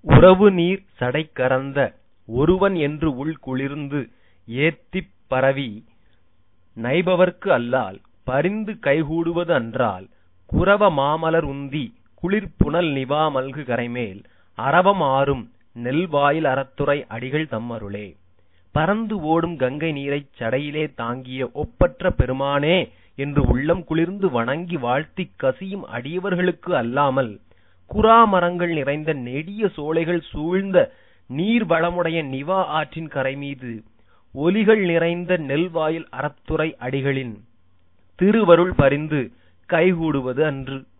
உறவுநீர் சடைகரந்த ஒருவன் என்று உள் குளிர்ந்து ஏத்திப் பரவி நைபவர்க்கு அல்லால் பரிந்து கைகூடுவது அன்றால் குரவ மாமலர் உந்திக் குளிர்புனல் நிவா மல்கு கரைமேல் அரவம் ஆரும் நெல்வாயில் அறத்துறை அடிகள் தம் அருளே பரந்து ஓடும் கங்கை நீரைச் சடையிலே தாங்கிய ஒப்பற்ற பெருமானே என்று உள்ளம் குளிர்ந்து வணங்கி வாழ்த்திக் கசியும் அடியவர்களுக்கு அல்லாமல் குறாமரங்கள் நிறைந்த நெடிய சோலைகள் சூழ்ந்த நீர் வளமுடைய நிவா ஆற்றின் கரைமீது ஒலிகள் நிறைந்த நெல்வாயில் அறத்துறை அடிகளின் திருவருள் பரிந்து கைகூடுவது அன்று